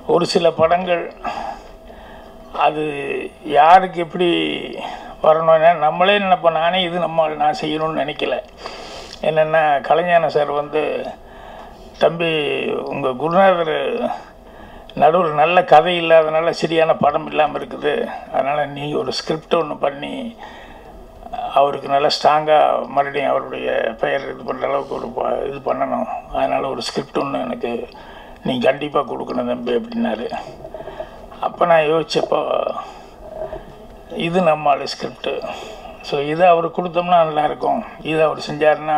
ஒரு சில படங்கள் அது யாருக்கு எப்படி வரணும்னா நம்மளே நினைப்போம் நானே இது நம்ம நான் செய்யணும்னு நினைக்கல என்னென்னா கலைஞான சார் வந்து தம்பி உங்கள் குருநாதர் நடுவில் நல்ல கதை இல்லாதனால சரியான படம் இல்லாமல் இருக்குது அதனால் நீ ஒரு ஸ்கிரிப்ட் ஒன்று பண்ணி அவருக்கு நல்லா ஸ்ட்ராங்காக மறுபடியும் அவருடைய பெயர் இது பண்ணுற அளவுக்கு ஒரு ப- இது பண்ணணும் அதனால் ஒரு ஸ்கிரிப்ட் ஒன்று எனக்கு நீ கண்டிப்பாக கொடுக்கணும் தம்பி அப்படின்னாரு அப்போ நான் யோசிச்சப்போ இது நம்ம ஸ்கிரிப்டு ஸோ இதை அவர் கொடுத்தோம்னா நல்லாயிருக்கும் இதை அவர் செஞ்சாருன்னா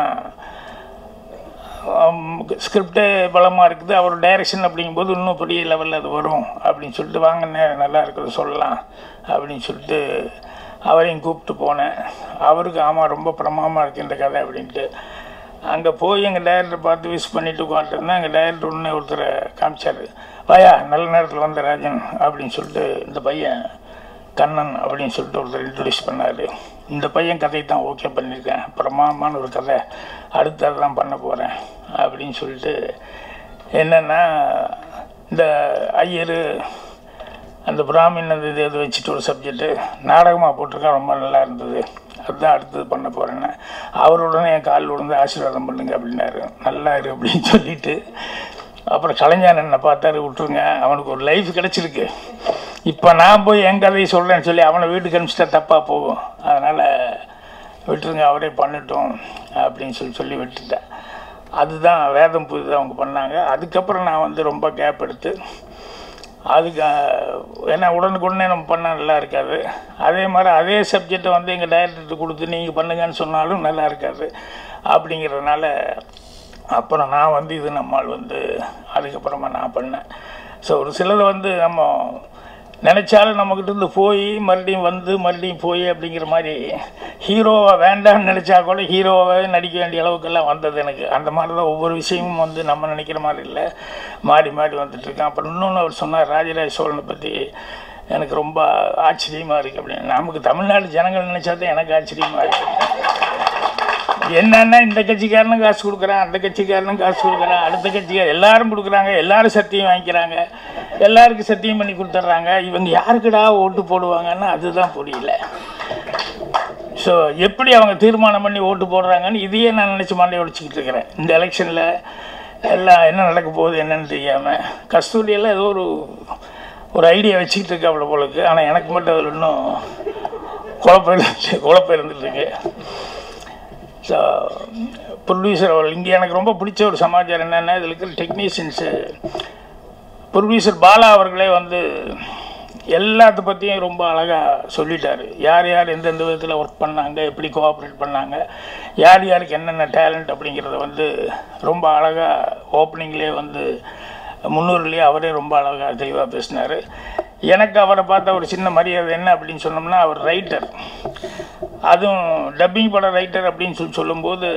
ஸ்கிரிப்டே பலமாக இருக்குது அவர் டைரக்ஷன் அப்படிங்கும்போது இன்னும் பெரிய லெவலில் அது வரும் அப்படின்னு சொல்லிட்டு வாங்கண்ணே நல்லா இருக்குது சொல்லலாம் அப்படின்னு சொல்லிட்டு அவரையும் கூப்பிட்டு போனேன் அவருக்கு ஆமாம் ரொம்ப பிரமாதமாக இருக்குது இந்த கதை அப்படின்ட்டு அங்கே போய் எங்கள் டைரக்டர் பார்த்து விஷ் பண்ணிட்டு உட்காந்துருந்தேன் எங்கள் டைரக்டர் ஒன்று ஒருத்தரை காமிச்சார் வாயா நல்ல நேரத்தில் வந்த ராஜன் அப்படின்னு சொல்லிட்டு இந்த பையன் கண்ணன் அப்படின்னு சொல்லிட்டு ஒருத்தர் இன்ட்ரடியூஸ் பண்ணார் இந்த பையன் கதை தான் ஓகே பண்ணியிருக்கேன் பிரமாதமான ஒரு கதை அடுத்தது தான் பண்ண போகிறேன் அப்படின்னு சொல்லிட்டு என்னென்னா இந்த ஐயர் அந்த பிராமின் அந்த இது இது வச்சுட்டு ஒரு சப்ஜெக்ட்டு நாடகமாக போட்டிருக்கேன் ரொம்ப நல்லா இருந்தது அதுதான் அடுத்தது பண்ண போகிறேன்னு அவருடனே என் கால் விழுந்து ஆசீர்வாதம் பண்ணுங்க அப்படின்னாரு நல்லா இரு அப்படின்னு சொல்லிட்டு அப்புறம் கலைஞர் என்னை பார்த்தாரு விட்டுருங்க அவனுக்கு ஒரு லைஃப் கிடச்சிருக்கு இப்போ நான் போய் என் கதையை சொல்கிறேன்னு சொல்லி அவனை வீட்டுக்கு அனுப்பிச்சிட்டா தப்பாக போகும் அதனால் விட்டுருங்க அவரே பண்ணட்டும் அப்படின்னு சொல்லி சொல்லி விட்டுட்டேன் அதுதான் வேதம் புது அவங்க பண்ணாங்க அதுக்கப்புறம் நான் வந்து ரொம்ப கேப் எடுத்து அதுக்கு அஹ், ஏன்னா உடனுக்குடனே நம்ம பண்ணால் நல்லா இருக்காது அதே மாதிரி அதே சப்ஜெக்டை வந்து எங்கள் டைரக்டர்கிட்ட கொடுத்து நீங்கள் பண்ணுங்கன்னு சொன்னாலும் நல்லா இருக்காது அப்படிங்கிறதுனால அப்புறம் நான் வந்து இது நம்மால் வந்து அதுக்கப்புறமா நான் பண்ணேன் ஸோ ஒரு சிலது வந்து நம்ம நினச்சாலும் நம்மக்கிட்ட இருந்து போய் மறுபடியும் வந்து மறுபடியும் போய் அப்படிங்கிற மாதிரி ஹீரோவை வேண்டாம்னு நினச்சா கூட ஹீரோவாகவே நடிக்க வேண்டிய அளவுக்கெல்லாம் வந்தது எனக்கு அந்த மாதிரி தான் ஒவ்வொரு விஷயமும் வந்து நம்ம நினைக்கிற மாதிரி இல்லை மாறி மாறி வந்துட்டு இருக்கேன் அப்புறம் இன்னொன்று அவர் சொன்னார் ராஜராஜ சோழனை பற்றி எனக்கு ரொம்ப ஆச்சரியமாக இருக்குது அப்படின்னு நமக்கு தமிழ்நாடு ஜனங்கள் நினச்சா தான் எனக்கு ஆச்சரியமாக இருக்குது என்னன்னா இந்த கட்சிக்காரனும் காசு கொடுக்குறான் அந்த கட்சிக்காரனும் காசு கொடுக்குறான் அடுத்த கட்சிக்கார எல்லாரும் கொடுக்குறாங்க எல்லாரும் சத்தியம் வாங்கிக்கிறாங்க எல்லாருக்கும் சத்தியம் பண்ணி கொடுத்துட்றாங்க இவங்க யாருக்குடா ஓட்டு போடுவாங்கன்னு அதுதான் புரியல ஸோ எப்படி அவங்க தீர்மானம் பண்ணி ஓட்டு போடுறாங்கன்னு இதையே நான் நினச்சி மண்டை உடைச்சிக்கிட்டு இருக்கிறேன் இந்த எலெக்ஷனில் எல்லாம் என்ன நடக்க போகுது என்னன்னு தெரியாமல் கஸ்தூரியெல்லாம் ஏதோ ஒரு ஒரு ஐடியா வச்சுக்கிட்டு இருக்கா அவ்வளோ போலுக்கு ஆனால் எனக்கு மட்டும் அதில் இன்னும் குழப்பம் இருந்துச்சு குழப்பம் இருந்துட்டு இருக்கு ஸோ ப்ரொடியூசர் அவர்கள் இங்கே எனக்கு ரொம்ப பிடிச்ச ஒரு சமாச்சாரம் என்னென்னா இதில் இருக்கிற டெக்னீஷியன்ஸு ப்ரொடியூசர் பாலா அவர்களே வந்து எல்லாத்த பற்றியும் ரொம்ப அழகாக சொல்லிட்டாரு யார் யார் எந்தெந்த விதத்தில் ஒர்க் பண்ணாங்க எப்படி கோஆப்ரேட் பண்ணாங்க யார் யாருக்கு என்னென்ன டேலண்ட் அப்படிங்கிறத வந்து ரொம்ப அழகாக ஓப்பனிங்லேயே வந்து முன்னூறுலேயே அவரே ரொம்ப அழகாக தெளிவாக பேசினார் எனக்கு அவரை பார்த்த ஒரு சின்ன மரியாதை என்ன அப்படின்னு சொன்னோம்னா அவர் ரைட்டர் அதுவும் டப்பிங் பட ரைட்டர் அப்படின்னு சொல்லி சொல்லும்போது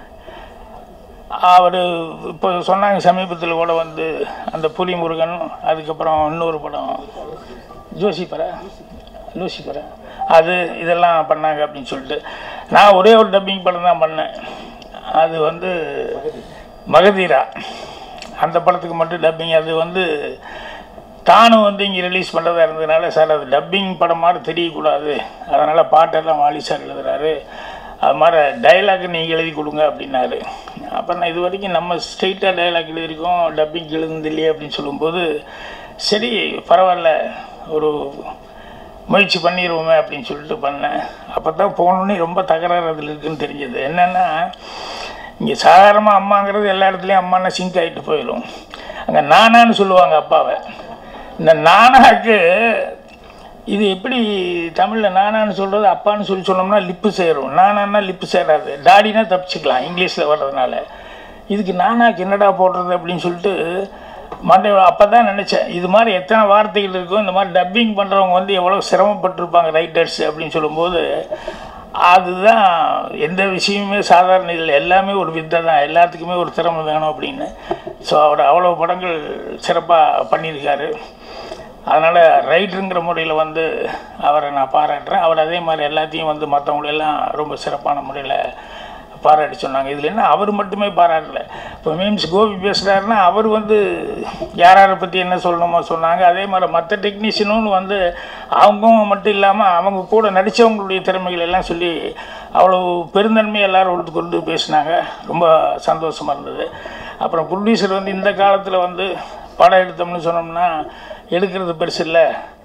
அவர் இப்போ சொன்னாங்க சமீபத்தில் கூட வந்து அந்த புலி முருகன் அதுக்கப்புறம் இன்னொரு படம் ஜோசிபரா லூசிபரா அது இதெல்லாம் பண்ணாங்க அப்படின்னு சொல்லிட்டு நான் ஒரே ஒரு டப்பிங் படம் தான் பண்ணேன் அது வந்து மகதீரா அந்த படத்துக்கு மட்டும் டப்பிங் அது வந்து தானும் வந்து இங்கே ரிலீஸ் பண்ணுறதா இருந்ததுனால சார் அது டப்பிங் படம் மாதிரி தெரியக்கூடாது அதனால் பாட்டெல்லாம் வாலி சார் எழுதுறாரு அது மாதிரி டைலாக் நீங்கள் எழுதி கொடுங்க அப்படின்னாரு அப்போ நான் இது வரைக்கும் நம்ம ஸ்ட்ரெயிட்டாக டைலாக் எழுதியிருக்கோம் டப்பிங் எழுதுனது இல்லையே அப்படின்னு சொல்லும்போது சரி பரவாயில்ல ஒரு முயற்சி பண்ணிடுவோமே அப்படின்னு சொல்லிட்டு பண்ணேன் அப்போ தான் போனோடனே ரொம்ப தகராறு அதில் இருக்குன்னு தெரிஞ்சது என்னென்னா இங்கே சாதாரணமாக அம்மாங்கிறது எல்லா இடத்துலையும் அம்மானா சிங்க் ஆகிட்டு போயிடும் அங்கே நானான்னு சொல்லுவாங்க அப்பாவை இந்த நானாக்கு இது எப்படி தமிழில் நானான்னு சொல்கிறது அப்பான்னு சொல்லி சொன்னோம்னா லிப்பு சேரும் நானான்னா லிப்பு சேராது டாடினா தப்பிச்சுக்கலாம் இங்கிலீஷில் வர்றதுனால இதுக்கு நானாக்கு என்னடா போடுறது அப்படின்னு சொல்லிட்டு மண்டை அப்போ தான் நினச்சேன் இது மாதிரி எத்தனை வார்த்தைகள் இருக்கும் இந்த மாதிரி டப்பிங் பண்ணுறவங்க வந்து எவ்வளோ சிரமப்பட்டிருப்பாங்க ரைட்டர்ஸ் அப்படின்னு சொல்லும்போது அதுதான் எந்த விஷயமுமே சாதாரண இல்லை எல்லாமே ஒரு வித்தை தான் எல்லாத்துக்குமே ஒரு திறமை வேணும் அப்படின்னு ஸோ அவர் அவ்வளோ படங்கள் சிறப்பாக பண்ணியிருக்காரு அதனால் ரைட்டருங்கிற முறையில் வந்து அவரை நான் பாராட்டுறேன் அவர் அதே மாதிரி எல்லாத்தையும் வந்து மற்றவங்களெல்லாம் ரொம்ப சிறப்பான முறையில் பாராட்டி சொன்னாங்க இதில் என்ன அவர் மட்டுமே பாராட்டல இப்போ மீம்ஸ் கோபி பேசுகிறாருன்னா அவர் வந்து யார் யாரை பற்றி என்ன சொல்லணுமோ சொன்னாங்க அதே மாதிரி மற்ற டெக்னீஷியனும் வந்து அவங்க மட்டும் இல்லாமல் அவங்க கூட நடித்தவங்களுடைய திறமைகள் எல்லாம் சொல்லி அவ்வளோ பெருந்தன்மை எல்லாரும் ஒன்று கொண்டு பேசினாங்க ரொம்ப சந்தோஷமாக இருந்தது அப்புறம் ப்ரொடியூசர் வந்து இந்த காலத்தில் வந்து படம் எடுத்தோம்னு சொன்னோம்னா எடுக்கிறது பெருசு இல்லை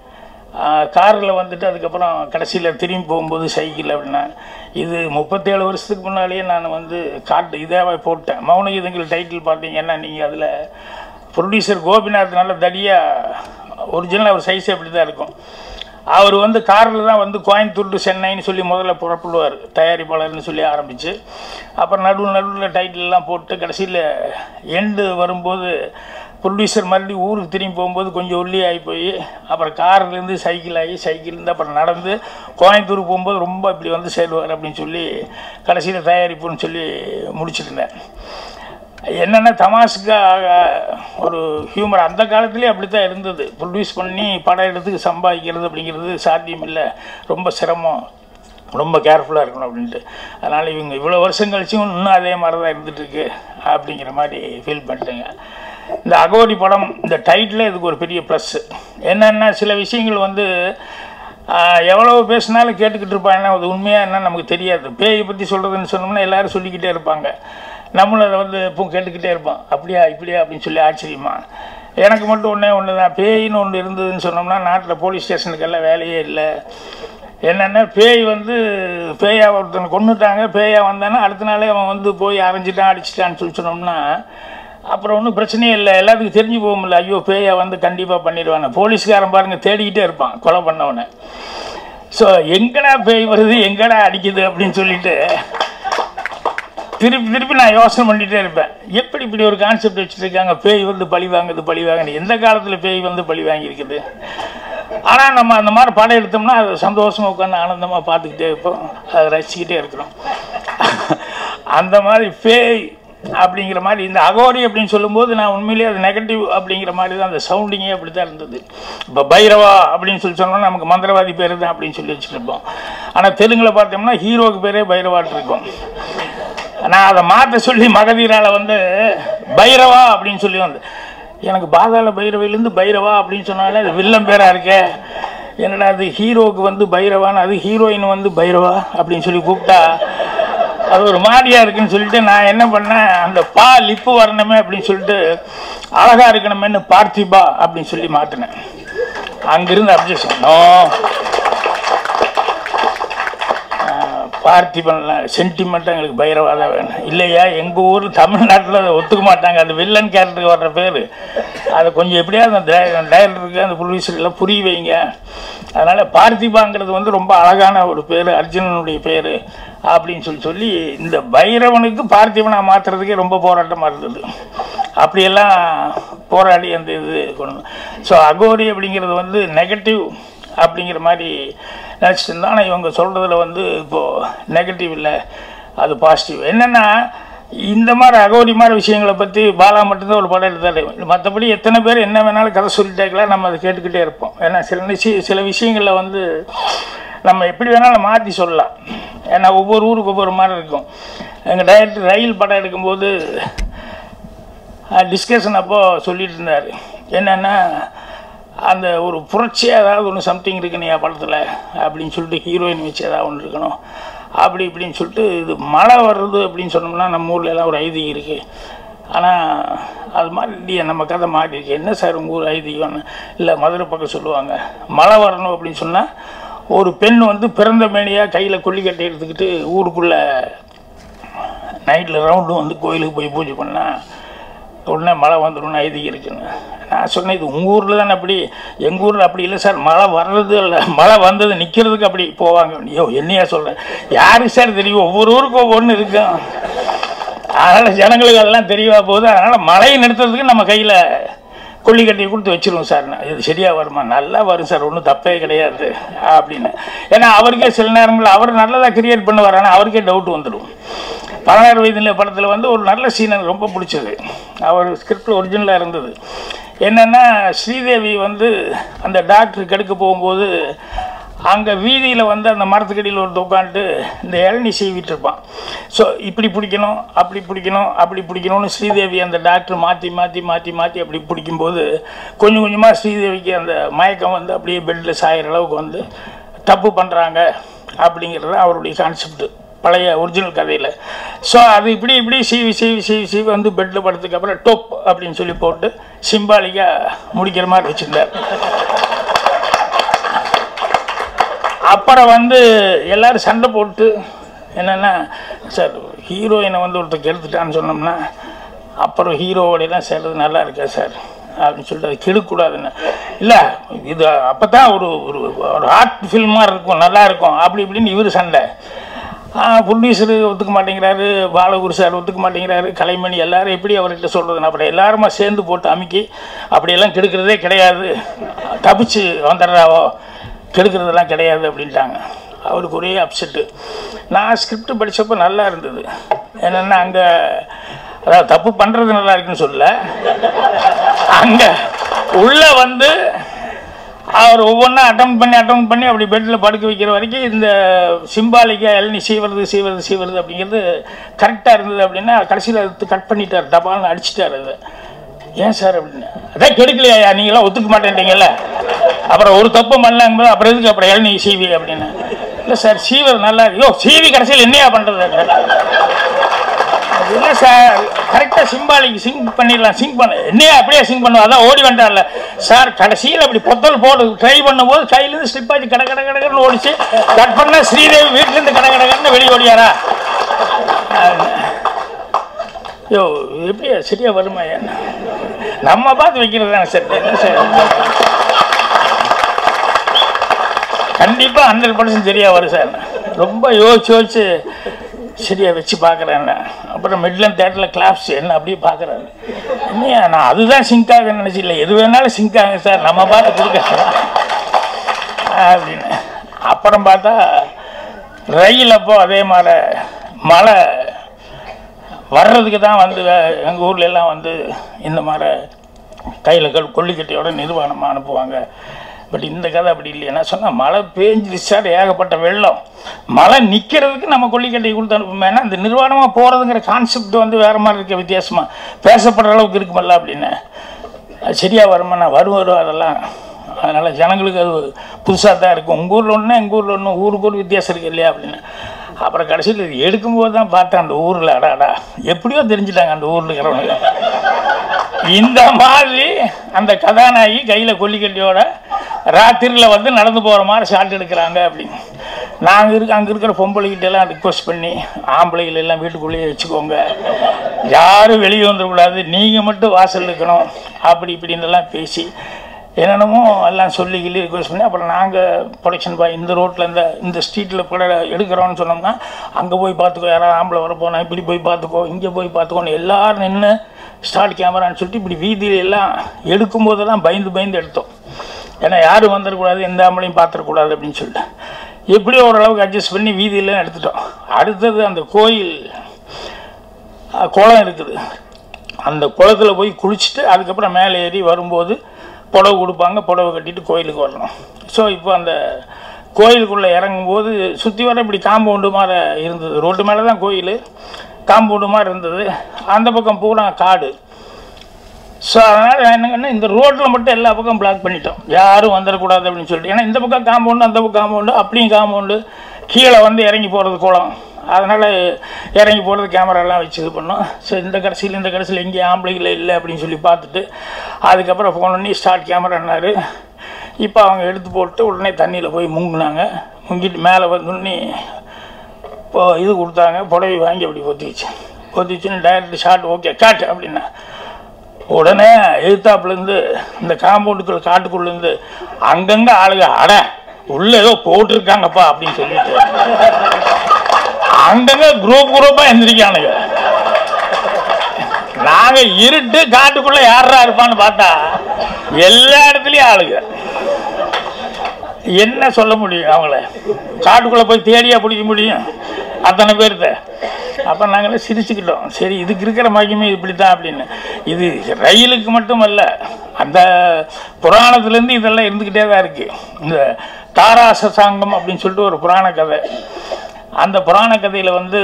காரில் வந்துட்டு அதுக்கப்புறம் கடைசியில் திரும்பி போகும்போது சைக்கிள் அப்படின்னா இது முப்பத்தேழு வருஷத்துக்கு முன்னாலேயே நான் வந்து காட்டு இதாகவே போட்டேன் மௌன கீதங்கள் டைட்டில் பார்த்தீங்கன்னா நீங்கள் அதில் ப்ரொடியூசர் கோபிநாத் நல்ல தடியாக ஒரிஜினல் அவர் சைஸ் அப்படி தான் இருக்கும் அவர் வந்து காரில் தான் வந்து கோயம்புத்தூர் to சென்னைன்னு சொல்லி முதல்ல புறப்படுவார் தயாரிப்பாளர்னு சொல்லி ஆரம்பித்து அப்புறம் நடுவு நடுவில் டைட்டில்லாம் போட்டு கடைசியில் எண்டு வரும்போது ப்ரொடியூசர் மறுபடியும் ஊருக்கு திரும்பி போகும்போது கொஞ்சம் ஒல்லி ஆகி போய் அப்புறம் கார்லேருந்து சைக்கிள் ஆகி சைக்கிள்லேருந்து அப்புறம் நடந்து கோயம்புத்தூர் போகும்போது ரொம்ப இப்படி வந்து சேருவார் அப்படின்னு சொல்லி கடைசியில் தயாரிப்புன்னு சொல்லி முடிச்சிருந்தேன் என்னென்ன தமாஷுக்காக ஒரு ஹியூமர் அந்த காலத்துலேயே அப்படி தான் இருந்தது ப்ரொடியூஸ் பண்ணி படம் எடுத்து சம்பாதிக்கிறது அப்படிங்கிறது சாத்தியம் இல்லை ரொம்ப சிரமம் ரொம்ப கேர்ஃபுல்லாக இருக்கணும் அப்படின்ட்டு அதனால் இவங்க இவ்வளோ வருஷம் கழிச்சும் இன்னும் அதே மாதிரி தான் இருந்துகிட்ருக்கு அப்படிங்கிற மாதிரி ஃபீல் பண்ணிட்டேங்க இந்த அகோரி படம் இந்த டைட்டில் இதுக்கு ஒரு பெரிய ப்ளஸ்ஸு என்னென்னா சில விஷயங்கள் வந்து ஆஹ், எவ்வளவு பேசினாலும் கேட்டுக்கிட்டு இருப்பாங்கன்னா அது உண்மையாக என்ன நமக்கு தெரியாது பேயை பற்றி சொல்கிறதுன்னு சொன்னோம்னா எல்லாரும் சொல்லிக்கிட்டே இருப்பாங்க நம்மளும் அதை வந்து இப்போ கேட்டுக்கிட்டே இருப்போம் அப்படியா இப்படியா அப்படின்னு சொல்லி ஆச்சரியமா எனக்கு மட்டும் ஒன்றே ஒன்று தான் பேயின்னு ஒன்று இருந்ததுன்னு சொன்னோம்னா நாட்டில் போலீஸ் ஸ்டேஷனுக்கெல்லாம் வேலையே இல்லை என்னென்னா பேய் வந்து பேயா ஒருத்தனை கொண்டுட்டாங்க பேயா வந்தானா அடுத்த நாளே அவன் வந்து போய் அரைஞ்சிட்டான் அடிச்சிட்டான்னு சொல்லி சொன்னோம்னா அப்புறம் ஒன்றும் பிரச்சனையே இல்லை எல்லாத்துக்கும் தெரிஞ்சு போகும்ல ஐயோ பேயா வந்து கண்டிப்பாக பண்ணிடுவானே போலீஸ்காரன் பாருங்க தேடிக்கிட்டே இருப்பான் கொலை பண்ணவனை ஸோ எங்கடா பேய் வருது எங்கடா அடிக்குது அப்படின்னு சொல்லிட்டு திருப்பி திருப்பி நான் யோசனை பண்ணிகிட்டே இருப்பேன் எப்படி இப்படி ஒரு கான்செப்ட் வச்சுருக்காங்க பேய் வந்து பழி வாங்குது பழி வாங்குது எந்த காலத்தில் பேய் வந்து பழி வாங்கியிருக்குது ஆனால் நம்ம அந்த மாதிரி படம் எடுத்தோம்னா அதை சந்தோஷமாக உட்காந்து ஆனந்தமாக பார்த்துக்கிட்டே இருப்போம் அதை ரசிச்சுக்கிட்டே இருக்கிறோம் அந்த மாதிரி பேய் அப்படிங்கிற மாதிரி இந்த அகோரி அப்படின்னு சொல்லும்போது நான் உண்மையிலேயே அது நெகட்டிவ் அப்படிங்கிற மாதிரி தான் அந்த சவுண்டிங்கே அப்படி தான் இருந்தது இப்போ பைரவா அப்படின்னு சொல்லி சொன்னோம்னா நமக்கு மந்திரவாதி பேர் தான் அப்படின்னு சொல்லி வச்சுட்டு இருப்போம் ஆனால் தெலுங்கில் பார்த்தோம்னா ஹீரோக்கு பேரே பைரவாட்டு இருக்கும் நான் அதை மாற்ற சொல்லி மகதீரால வந்து பைரவா அப்படின்னு சொல்லி வந்து எனக்கு பாதாள பைரவையிலேருந்து பைரவா அப்படின்னு சொன்னாலே அது வில்லன் பேராக இருக்கே என்னடா அது ஹீரோவுக்கு வந்து பைரவான்னு அது ஹீரோயின் வந்து பைரவா அப்படின்னு சொல்லி கூப்பிட்டா அது ஒரு மாதிரியா இருக்குன்னு சொல்லிட்டு நான் என்ன பண்ணேன் அந்த பா லிப்பு வரணுமே அப்படின்னு சொல்லிட்டு அழகா இருக்கணுமேன்னு பார்த்திபா அப்படின்னு சொல்லி மாற்றினேன் அங்கிருந்து அப்ஜெக்ஷன் நோ பார்த்திபன்லாம் சென்டிமெண்ட்டாக எங்களுக்கு பைரவாதான் வேணும் இல்லையா எங்கள் ஊர் தமிழ்நாட்டில் அதை ஒத்துக்க மாட்டாங்க அந்த வில்லன் கேரக்டருக்கு வர்ற பேர் அதை கொஞ்சம் எப்படியாவது அந்த டைரக்டருக்கு அந்த ப்ரொடியூசர் எல்லாம் புரிய வைங்க அதனால் பார்த்திபாங்கிறது வந்து ரொம்ப அழகான ஒரு பேர் அர்ஜுனனுடைய பேர் அப்படின்னு சொல்லி சொல்லி இந்த பைரவனுக்கு பார்த்திபனாக மாற்றுறதுக்கே ரொம்ப போராட்டமாக இருந்தது அப்படியெல்லாம் போராடி அந்த இது கொண்டு ஸோ அகோரி அப்படிங்கிறது வந்து நெகட்டிவ் அப்படிங்கிற மாதிரி நினச்சிட்டு இருந்தா ஆனால் இவங்க சொல்கிறதுல வந்து இப்போது நெகட்டிவ் இல்லை அது பாசிட்டிவ் என்னென்னா இந்த மாதிரி அகோரி மாதிரி விஷயங்களை பற்றி பாலா மட்டும்தான் ஒரு படம் எடுத்தாரு மற்றபடி எத்தனை பேர் என்ன வேணாலும் கதை சொல்லிட்டாக்கலாம் நம்ம அதை கேட்டுக்கிட்டே இருப்போம் ஏன்னா சில விஷய சில விஷயங்களில் வந்து நம்ம எப்படி வேணாலும் மாற்றி சொல்லலாம் ஏன்னா ஒவ்வொரு ஊருக்கு ஒவ்வொரு மாதிரி இருக்கும் எங்கள் டைரக்டர் ரயில் படம் எடுக்கும்போது டிஸ்கஷன் அப்போ சொல்லிட்டு இருந்தார் என்னென்னா அந்த ஒரு புரட்சியாக ஏதாவது ஒன்று சம்திங் இருக்குன்னு என் படத்தில் அப்படின்னு சொல்லிட்டு ஹீரோயின் வச்சு ஏதாவது ஒன்று இருக்கணும் அப்படி இப்படின்னு சொல்லிட்டு இது மழை வர்றது அப்படின்னு சொன்னோம்னா நம்ம ஊரில் எல்லாம் ஒரு ஐதீகம் இருக்குது ஆனால் அது மாதிரி இல்லையே நம்ம கதை மாறி இருக்கு என்ன சார் உங்கள் ஊர் ஐதீகம்னு இல்லை மதுரை பக்கம் சொல்லுவாங்க மழை வரணும் அப்படின்னு சொன்னால் ஒரு பெண் வந்து பிறந்த மேனியாக கையில் கொல்லிக்கட்டை எடுத்துக்கிட்டு ஊருக்குள்ளே நைட்டில் ரவுண்டு வந்து கோயிலுக்கு போய் பூஜை பண்ணால் உடனே மழை வந்துடும் ஐதீகம் இருக்குன்னு நான் சொன்னேன் இது உங்கள் ஊரில் தானே அப்படி எங்கள் ஊரில் அப்படி இல்லை சார் மழை வர்றது இல்லை மழை வந்தது நிற்கிறதுக்கு அப்படி போவாங்க ஐயோ என்னையா சொல்கிறேன் யாருக்கு சார் தெரியும் ஒவ்வொரு ஊருக்கும் ஒவ்வொன்று இருக்கும் அதனால் ஜனங்களுக்கு அதெல்லாம் தெரியவா போகுது அதனால் மழையை நிறுத்துறதுக்கு நம்ம கையில் கொல்லி கட்டி கொடுத்து வச்சிருவோம் சார் நான் இது சரியாக வருமா நல்லா வரும் சார் ஒன்றும் தப்பே கிடையாது அப்படின்னு ஏன்னா அவருக்கே சில நேரங்களில் அவர் நல்லதாக கிரியேட் பண்ணுவார் ஆனால் அவருக்கே டவுட் வந்துடும் பதினாறு வயதில் படத்தில் வந்து ஒரு நல்ல சீன் எனக்கு ரொம்ப பிடிச்சது அவர் ஸ்கிரிப்டில் ஒரிஜினலாக இருந்தது என்னென்னா ஸ்ரீதேவி வந்து அந்த டாக்டர் கெடுக்க போகும்போது அங்கே வீதியில் வந்து அந்த மரத்துக்கடியில் ஒரு உட்காந்துட்டு இந்த இளநி சீவிட்டு இருப்பான் ஸோ இப்படி பிடிக்கணும் அப்படி பிடிக்கணும் அப்படி பிடிக்கணும்னு ஸ்ரீதேவி அந்த டாக்டர் மாற்றி மாற்றி மாற்றி மாற்றி அப்படி பிடிக்கும்போது கொஞ்சம் கொஞ்சமாக ஸ்ரீதேவிக்கு அந்த மயக்கம் வந்து அப்படியே பெட்டில் சாயிற அளவுக்கு வந்து தப்பு பண்ணுறாங்க அப்படிங்கிறது அவருடைய கான்செப்ட் பழைய ஒரிஜினல் கதையில் ஸோ அது இப்படி இப்படி சீவி சீவி சீவி சீவி வந்து பெட்டில் படுத்ததுக்கு அப்புறம் டொப் அப்படின்னு சொல்லி போட்டு சிம்பாலிக்காக முடிக்கிற மாதிரி வச்சுருந்தார் அப்புறம் வந்து எல்லாரும் சண்டை போட்டு என்னென்னா சார் ஹீரோயினை வந்து ஒருத்தர் கெடுத்துட்டான்னு சொன்னோம்னா அப்புறம் ஹீரோவோடையெல்லாம் சேர்றது நல்லா இருக்கா சார் அப்படின்னு சொல்லிட்டு அது கெடுக்கூடாதுன்னு இல்லை இது அப்போ தான் ஒரு ஒரு ஒரு ஆர்ட் ஃபில்மாக இருக்கும் நல்லா இருக்கும் அப்படி இப்படின்னு இவர் சண்டை ப்ரொடியூசர் ஒத்துக்க மாட்டேங்கிறாரு பாலகுரு சார் ஒத்துக்க மாட்டேங்கிறாரு கலைமணி எல்லாரும் எப்படி அவர்கிட்ட சொல்கிறது அப்புறம் எல்லாருமா சேர்ந்து போட்டு அமுக்கி அப்படியெல்லாம் கெடுக்கிறதே கிடையாது தப்பிச்சு வந்துடுறாவோ கெடுக்கிறதெல்லாம் கிடையாது அப்படின்ட்டாங்க அவருக்கு ஒரே அப்செட்டு நான் ஸ்கிரிப்ட் படித்தப்போ நல்லா இருந்தது என்னென்னா அங்கே அதாவது தப்பு பண்ணுறது நல்லா இருக்குன்னு சொல்ல அங்கே உள்ளே வந்து அவர் ஒவ்வொன்றா அட்டம் பண்ணி அட்டம் பண்ணி அப்படி பெட்டில் படுக்க வைக்கிற வரைக்கும் இந்த சிம்பாலிக்காக இளநி சீவறது சீவறது சீவறது அப்படிங்கிறது கரெக்டாக இருந்தது அப்படின்னா கடைசியில் எடுத்து கட் பண்ணிட்டார் டபால்னு அடிச்சிட்டார் அதை ஏன் சார் அப்படின்னு அதான் கெடுக்கலையா நீங்களாம் ஒத்துக்க மாட்டேன்றீங்கல்ல அப்புறம் ஒரு தப்பு பண்ணலாங்க அப்புறம் எதுக்கு அப்புறம் இளநீ சீவி அப்படின்னு இல்லை சார் சீவர் நல்லா ஐயோ சீவி கடைசியில் என்னையா பண்ணுறது இல்லை சார் கரெக்டாக சிம்பாலிக்கு சிங்க் பண்ணிடலாம் சிங்க் பண்ண என்னையா அப்படியே சிங்க் பண்ணுவோம் அதான் ஓடி வந்துட்டான்ல சார் கடைசியில் அப்படி பொத்தல் போடு ட்ரை பண்ணும்போது கையிலேருந்து ஸ்லிப் ஆச்சு கட கட கடகடன்னு ஓடிச்சு கட் பண்ண ஸ்ரீதேவி வீட்டிலேருந்து கட கடகடன்னு வெளியே ஓடியாரா யோ எப்படியா சரியா வருமா நம்ம பார்த்து வைக்கிறது தானே சார் என்ன சார் கண்டிப்பாக ஹண்ட்ரட் பர்சன்ட் சரியா வரும் சார் ரொம்ப யோசிச்சு யோசிச்சு சரியா வச்சு பார்க்குறேன் அப்புறம் மிட்லன் தேட்டரில் கிளாப்ஸ் என்ன அப்படியே பார்க்குறாரு என்னையா நான் அதுதான் சிங்க் ஆகுன்னு நினச்சி இல்லை எது வேணாலும் சிங்க் ஆகுங்க சார் நம்ம பார்த்து கொடுக்க அப்படின்னு அப்புறம் பார்த்தா ரயில் அப்போ அதே மாதிரி மழை வர்றதுக்கு தான் வந்து எங்கள் ஊர்ல எல்லாம் வந்து இந்த மாதிரி கையில் கல் கொல்லிக்கட்டையோட நிர்வாணமாக அனுப்புவாங்க பட் இந்த கதை அப்படி இல்லை என்ன சொன்னால் மழை பேஞ்சிருச்சு சார் ஏகப்பட்ட வெள்ளம் மழை நிற்கிறதுக்கு நம்ம கொல்லிக்கட்டை கொடுத்து அனுப்புமே ஏன்னா இந்த நிர்வாணமாக போகிறதுங்கிற கான்செப்ட் வந்து வேறு மாதிரி இருக்க வித்தியாசமாக பேசப்படுற அளவுக்கு இருக்குமல்ல அப்படின்னு அது சரியாக வருமா நான் வரும் வரும் அதெல்லாம் அதனால் ஜனங்களுக்கு அது புதுசாக தான் இருக்கும் உங்கள் ஊரில் ஒன்று எங்கள் ஊரில் ஒன்று ஊருக்கு ஒரு வித்தியாசம் இருக்கு இல்லையா அப்படின்னு அப்புறம் கடைசியில் இது எடுக்கும்போது தான் பார்த்தேன் அந்த ஊரில் அடாடா எப்படியோ தெரிஞ்சுட்டாங்க அந்த ஊரில் இருக்கிறவங்க இந்த மாதிரி அந்த கதாநாயகி கையில் கொல்லிக்கட்டியோட ராத்திரியில் வந்து நடந்து போகிற மாதிரி ஷாட் எடுக்கிறாங்க அப்படின்னு நாங்கள் இருக்க அங்கே இருக்கிற பொம்பளைகிட்ட எல்லாம் ரிக்வஸ்ட் பண்ணி ஆம்பளைகள் எல்லாம் வீட்டுக்குள்ளேயே வச்சுக்கோங்க யாரும் வெளியே வந்துடக்கூடாது நீங்கள் மட்டும் வாசல் இருக்கணும் அப்படி இப்படின்னு எல்லாம் பேசி என்னென்னமோ எல்லாம் சொல்லி கிள்ளி ரிக்வஸ்ட் பண்ணி அப்புறம் நாங்கள் ப்ரொடக்ஷன் பாய் இந்த ரோட்டில் இந்த இந்த ஸ்ட்ரீட்டில் கூட எடுக்கிறோன்னு சொன்னோம்னா அங்கே போய் பார்த்துக்கோ யாராவது ஆம்பளை வர போனா இப்படி போய் பார்த்துக்கோ இங்கே போய் பார்த்துக்கோன்னு எல்லாரும் நின்று ஸ்டார்ட் கேமரான்னு சொல்லிட்டு இப்படி வீதியில எல்லாம் எடுக்கும்போதெல்லாம் பயந்து பயந்து எடுத்தோம் ஏன்னா யாரும் வந்துடக்கூடாது எந்த ஆம்பளையும் பார்த்துடக்கூடாது அப்படின்னு சொல்லிட்டு எப்படியோ ஓரளவுக்கு அட்ஜஸ்ட் பண்ணி வீதியில எடுத்துட்டோம் அடுத்தது அந்த கோயில் அஹ், குளம் இருக்குது அந்த குளத்துல போய் குளிச்சுட்டு அதுக்கப்புறம் மேலே ஏறி வரும்போது புடவை கொடுப்பாங்க புடவை கட்டிட்டு கோயிலுக்கு வரணும் ஸோ இப்போ அந்த கோயிலுக்குள்ளே இறங்கும்போது சுற்றி வர இப்படி காம்பவுண்டு மாதிரி இருந்தது ரோட்டு மேலே தான் கோயில் காம்பவுண்டு மாதிரி இருந்தது அந்த பக்கம் பூரா காடு ஸோ அதனால் என்னங்கன்னா இந்த ரோட்டில் மட்டும் எல்லா பக்கம் பிளாக் பண்ணிட்டோம் யாரும் வந்துடக்கூடாது அப்படின்னு சொல்லிட்டு ஏன்னா இந்த பக்கம் காம்பவுண்டு அந்த பக்கம் காம்பவுண்டு அப்படியும் காம்பவுண்டு கீழே வந்து இறங்கி போகிறது குளம் அதனால் இறங்கி போகிறது கேமராலாம் வச்சு இது பண்ணோம் ஸோ இந்த கடைசியில் இந்த கடைசியில் எங்கேயும் ஆம்பளைகள் இல்லை அப்படின்னு சொல்லி பார்த்துட்டு அதுக்கப்புறம் ஃபோன் பண்ணி ஸ்டார்ட் கேமரான்னாரு இப்போ அவங்க எடுத்து போட்டு உடனே தண்ணியில் போய் முங்குனாங்க முங்கிட்டு மேலே வந்து இப்போ இது கொடுத்தாங்க புடவை வாங்கி அப்படி பொத்தி வச்சு பொத்தி வச்சுன்னு டைரக்ட் ஷார்ட் ஓகே காட் அப்படின்னா உடனே எதிர்த்தாப்புலேருந்து இந்த காம்பவுண்டுக்குள்ள காட்டுக்குள்ளேருந்து அங்கங்கே ஆளுங்க அட உள்ள ஏதோ போட்டிருக்காங்கப்பா அப்படின்னு சொல்லிட்டு அங்கங்க குரூப் குரூப்பாக எந்திரிக்கானுங்க நாங்க இருட்டு காட்டுக்குள்ள யாரா இருப்பான்னு பார்த்தா எல்லா இடத்துலயும் ஆளுங்க என்ன சொல்ல முடியும் அவங்கள காட்டுக்குள்ள போய் தேடியா பிடிக்க முடியும் அத்தனை பேர்த்த அப்போ நாங்களே சிரிச்சுக்கிட்டோம் சரி இதுக்கு இருக்கிற மகிமை இப்படி தான் அப்படின்னு இது ரயிலுக்கு மட்டுமல்ல அந்த புராணத்துலேருந்து இதெல்லாம் இருந்துக்கிட்டே தான் இருக்குது இந்த தாராச சாங்கம் அப்படின்னு சொல்லிட்டு ஒரு புராண கதை அந்த புராண கதையில் வந்து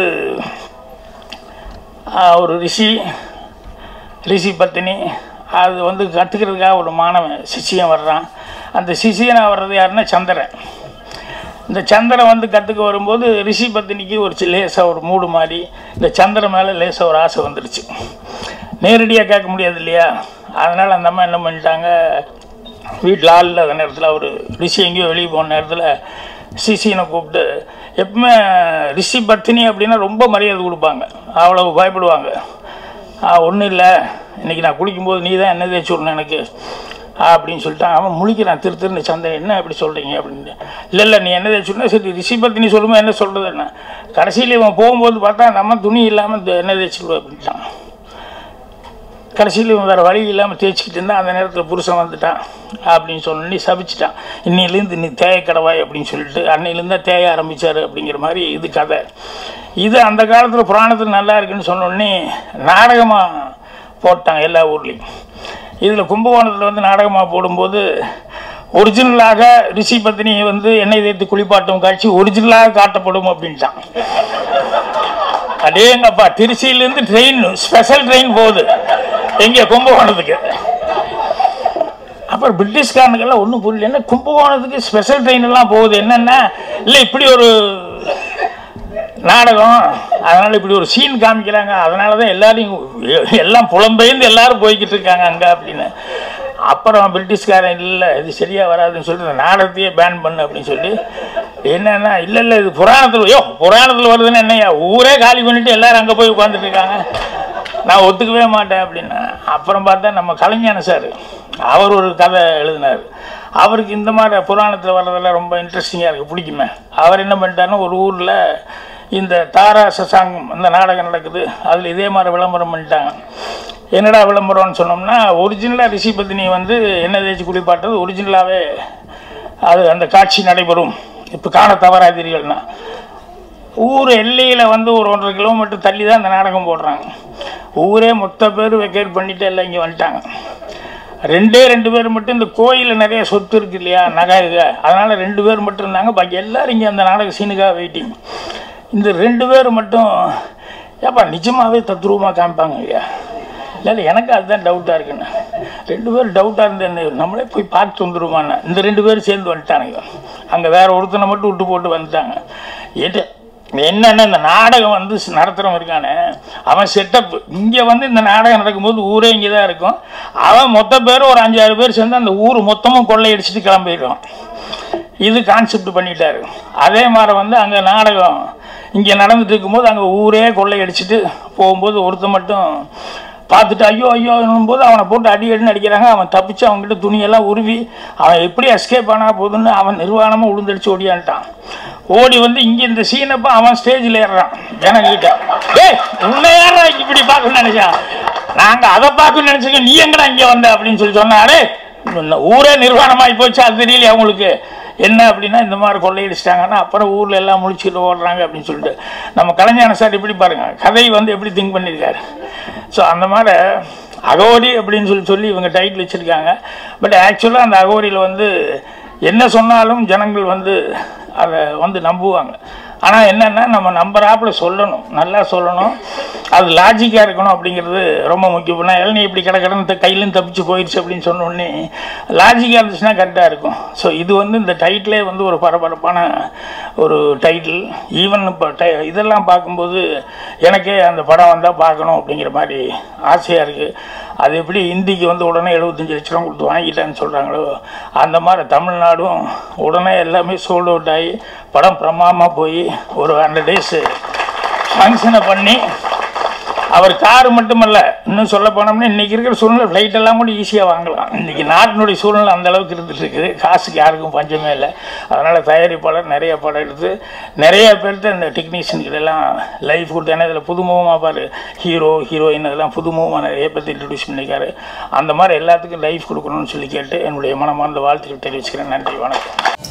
ஆஹ், ஒரு ரிஷி ரிஷி பத்தினி அது வந்து கற்றுக்கிறதுக்காக ஒரு மாணவன் சிஷியன் வர்றான் அந்த சிஷியனாக வர்றது யாருன்னா சந்திரன் இந்த சந்திரன் வந்து கற்றுக்க வரும்போது ரிஷி பத்தினிக்கு ஒரு சி- லேசா ஒரு மூடு மாதிரி இந்த சந்திரன் மேலே லேசாக ஒரு ஆசை வந்துடுச்சு நேரடியாக கேட்க முடியாது இல்லையா அதனால் அந்த அம்மா என்ன பண்ணிட்டாங்க வீட்டில் ஆள் இல்லாத நேரத்தில் ஒரு ரிஷி எங்கேயோ வெளியே போன நேரத்தில் சிசினை கூப்பிட்டு எப்பவுமே ரிஷி பத்தினி அப்படின்னா ரொம்ப மரியாதை கொடுப்பாங்க அவ்வளவு பயப்படுவாங்க ஒன்றும் இல்லை இன்றைக்கி நான் குளிக்கும்போது நீ தான் என்ன தேய்ச்சி விடணும் எனக்கு அப்படின்னு சொல்லிட்டான் அவன் முழிக்கிறான் திரு திருன்னு சந்தன் என்ன இப்படி சொல்கிறீங்க அப்படின்னு இல்லை இல்லை நீ என்ன தேய்ச்சி விடணும் சரி ரிஷி பத்தினி சொல்லும்போது என்ன சொல்கிறது என்ன கடைசியில் இவன் போகும்போது பார்த்தா நம்ம துணி இல்லாமல் என்ன தேய்ச்சி விடுவோம் அப்படின்ட்டான் கடைசியில் இவன் வேறு வழி இல்லாமல் தேய்ச்சிக்கிட்டு இருந்தான் அந்த நேரத்தில் புருஷன் வந்துட்டான் அப்படின்னு சொன்னி சபிச்சிட்டான் இன்னிலேருந்து நீ தேய கடவாய் அப்படின்னு சொல்லிட்டு அன்னையிலேருந்து தான் தேய ஆரம்பித்தார் அப்படிங்கிற மாதிரி இது கதை இது அந்த காலத்தில் புராணத்தில் நல்லா இருக்குன்னு சொன்னோடனே நாடகமாக போட்டாங்க எல்லா ஊர்லேயும் இதில் கும்பகோணத்தில் வந்து நாடகமாக போடும்போது ஒரிஜினலாக ரிஷி பத்தினி வந்து எண்ணெய் தேய்த்து குளிப்பாட்டும் காட்சி ஒரிஜினலாக காட்டப்படும் அப்படின்ட்டான் அடேங்கப்பா திருச்சியிலேருந்து ட்ரெயின் ஸ்பெஷல் ட்ரெயின் போகுது எங்கே கும்பகோணத்துக்கு அப்புறம் பிரிட்டிஷ்காரனுக்கெல்லாம் ஒன்றும் புரியல என்ன கும்பகோணத்துக்கு ஸ்பெஷல் ட்ரெயின் எல்லாம் போகுது என்னென்னா இல்லை இப்படி ஒரு நாடகம் அதனால் இப்படி ஒரு சீன் காமிக்கிறாங்க அதனால தான் எல்லாரையும் எல்லாம் புலம்பெயர்ந்து எல்லாரும் போய்கிட்டு இருக்காங்க அங்கே அப்படின்னு அப்புறம் பிரிட்டிஷ்காரன் இல்லை இது சரியாக வராதுன்னு சொல்லிட்டு இந்த நாடகத்தையே பேன் பண்ணு அப்படின்னு சொல்லி என்னன்னா இல்லை இல்லை இது புராணத்தில் ஐயோ புராணத்தில் வருதுன்னு என்னய்யா ஊரே காலி பண்ணிட்டு எல்லாரும் அங்கே போய் உட்காந்துட்டு இருக்காங்க நான் ஒத்துக்கவே மாட்டேன் அப்படின்னா அப்புறம் பார்த்தா நம்ம கலைஞான சார் அவர் ஒரு கதை எழுதினார் அவருக்கு இந்த மாதிரி புராணத்தில் வர்றதெல்லாம் ரொம்ப இன்ட்ரெஸ்டிங்காக இருக்குது பிடிக்குமே அவர் என்ன பண்ணிட்டாருன்னா ஒரு ஊரில் இந்த தாரா சசாங்கம் இந்த நாடகம் நடக்குது அதில் இதே மாதிரி விளம்பரம் பண்ணிட்டாங்க என்னடா விளம்பரம்னு சொன்னோம்னா ஒரிஜினலாக ரிஷி பத்தினி வந்து எண்ணெய் தேய்ச்சி குளிப்பாட்டுறது ஒரிஜினலாகவே அது அந்த காட்சி நடைபெறும் இப்போ காண தவறாதீர்கள்னா ஊர் எல்லையில் வந்து ஒரு ஒன்றரை கிலோமீட்டர் தள்ளி தான் இந்த நாடகம் போடுறாங்க ஊரே மொத்த பேர் வெக்கேட் பண்ணிட்டு எல்லாம் இங்கே வந்துட்டாங்க ரெண்டே ரெண்டு பேர் மட்டும் இந்த கோயிலில் நிறைய சொத்து இருக்கு இல்லையா நகை இது அதனால் ரெண்டு பேர் மட்டும் இருந்தாங்க பாக்கி எல்லாரும் இங்கே அந்த நாடக சீனுக்காக வெயிட்டிங் இந்த ரெண்டு பேர் மட்டும் ஏப்பா நிஜமாகவே தத்ரூபமாக காமிப்பாங்க ஐயா இல்லை இல்லை எனக்கு அதுதான் டவுட்டாக இருக்குண்ணே ரெண்டு பேர் டவுட்டாக இருந்தேன்னு நம்மளே போய் பார்த்து வந்துருவாண்ணே இந்த ரெண்டு பேரும் சேர்ந்து வந்துட்டானுங்க அங்கே வேற ஒருத்தனை மட்டும் விட்டு போட்டு வந்துட்டாங்க எது என்னென்ன இந்த நாடகம் வந்து நடத்துகிறவன் இருக்கானே அவன் செட்டப் இங்கே வந்து இந்த நாடகம் நடக்கும்போது ஊரே இங்கே தான் இருக்கும் அவன் மொத்த பேரும் ஒரு அஞ்சாறு பேர் சேர்ந்து அந்த ஊர் மொத்தமும் கொள்ளையடிச்சிட்டு கிளம்பிடுவான் இது கான்செப்ட் பண்ணிட்டாரு அதே மாதிரி வந்து அங்கே நாடகம் இங்கே நடந்துட்டு இருக்கும்போது அங்கே ஊரே கொள்ளையடிச்சிட்டு போகும்போது ஒருத்தன் மட்டும் பார்த்துட்டு ஐயோ ஐயோ போது அவனை போட்டு அடி அடின்னு அடிக்கிறாங்க அவன் தப்பிச்சு அவன்கிட்ட துணியெல்லாம் உருவி அவன் எப்படி எஸ்கேப் ஆனா போதுன்னு அவன் நிர்வாணமாக உளுந்தடிச்சு ஓடியான்ட்டான் ஓடி வந்து இங்கே இந்த சீனப்ப அவன் ஸ்டேஜில் ஏறுறான் ஜனங்கிட்ட டேய் உன்னை யாரா இப்படி பார்க்கணும்னு நினைச்சான் நாங்கள் அதை பார்க்கணும்னு நினச்சிக்க நீ எங்கடா இங்கே வந்த அப்படின்னு சொல்லி சொன்னாடே ஊரே நிர்வாணமாகி போச்சு அது தெரியலையே அவங்களுக்கு என்ன அப்படின்னா இந்த மாதிரி கொள்ளையடிச்சிட்டாங்கன்னா அப்புறம் ஊரில் எல்லாம் முழிச்சுட்டு ஓடுறாங்க அப்படின்னு சொல்லிட்டு நம்ம கலைஞான சார் இப்படி பாருங்க கதை வந்து எப்படி திங்க் பண்ணியிருக்காரு ஸோ அந்த மாதிரி அகோரி அப்படின்னு சொல்லி சொல்லி இவங்க டைட்டில் வச்சுருக்காங்க பட் ஆக்சுவலாக அந்த அகோரியில் வந்து என்ன சொன்னாலும் ஜனங்கள் வந்து அதை வந்து நம்புவாங்க ஆனால் என்னென்னா நம்ம நம்புறாப்புல சொல்லணும் நல்லா சொல்லணும் அது லாஜிக்காக இருக்கணும் அப்படிங்கிறது ரொம்ப முக்கியம் நான் இளநீ இப்படி கிடக்கிடன்னு கையிலேருந்து தப்பிச்சு போயிடுச்சு அப்படின்னு சொன்ன உடனே லாஜிக்காக இருந்துச்சுன்னா கரெக்டாக இருக்கும் ஸோ இது வந்து இந்த டைட்டிலே வந்து ஒரு பரபரப்பான ஒரு டைட்டில் ஈவன் இப்போ டை இதெல்லாம் பார்க்கும்போது எனக்கே அந்த படம் வந்தால் பார்க்கணும் அப்படிங்கிற மாதிரி ஆசையாக இருக்குது அது எப்படி ஹிந்திக்கு வந்து உடனே எழுபத்தஞ்சு லட்ச ரூபா கொடுத்து வாங்கிட்டேன்னு சொல்கிறாங்களோ அந்த மாதிரி தமிழ்நாடும் உடனே எல்லாமே சோல்ட் அவுட் ஆகி படம் பிரமாமாக போய் ஒரு ஹண்ட்ரட் டேஸு ஃபங்க்ஷனை பண்ணி அவர் கார் மட்டுமல்ல இன்னும் சொல்ல போனோம்னா இன்றைக்கி இருக்கிற சூழ்நிலை ஃப்ளைட் எல்லாம் கூட ஈஸியாக வாங்கலாம் இன்றைக்கி நாட்டினுடைய சூழ்நிலை அந்த அளவுக்கு இருந்துட்டு இருக்குது காசுக்கு யாருக்கும் பஞ்சமே இல்லை அதனால் தயாரிப்பாளர் நிறைய படம் எடுத்து நிறைய பேர்கிட்ட இந்த டெக்னீஷியன்கள் எல்லாம் லைஃப் கொடுத்து ஏன்னா இதில் புதுமுகமாக பாரு ஹீரோ ஹீரோயின் அதெல்லாம் புதுமுகமாக நிறைய பேர்த்து இன்ட்ரடியூஸ் பண்ணியிருக்காரு அந்த மாதிரி எல்லாத்துக்கும் லைஃப் கொடுக்கணும்னு சொல்லி கேட்டு என்னுடைய மனமார்ந்த வாழ்த்துக்கள் தெரிவிச்சுக்கிறேன் நன்றி வணக்கம்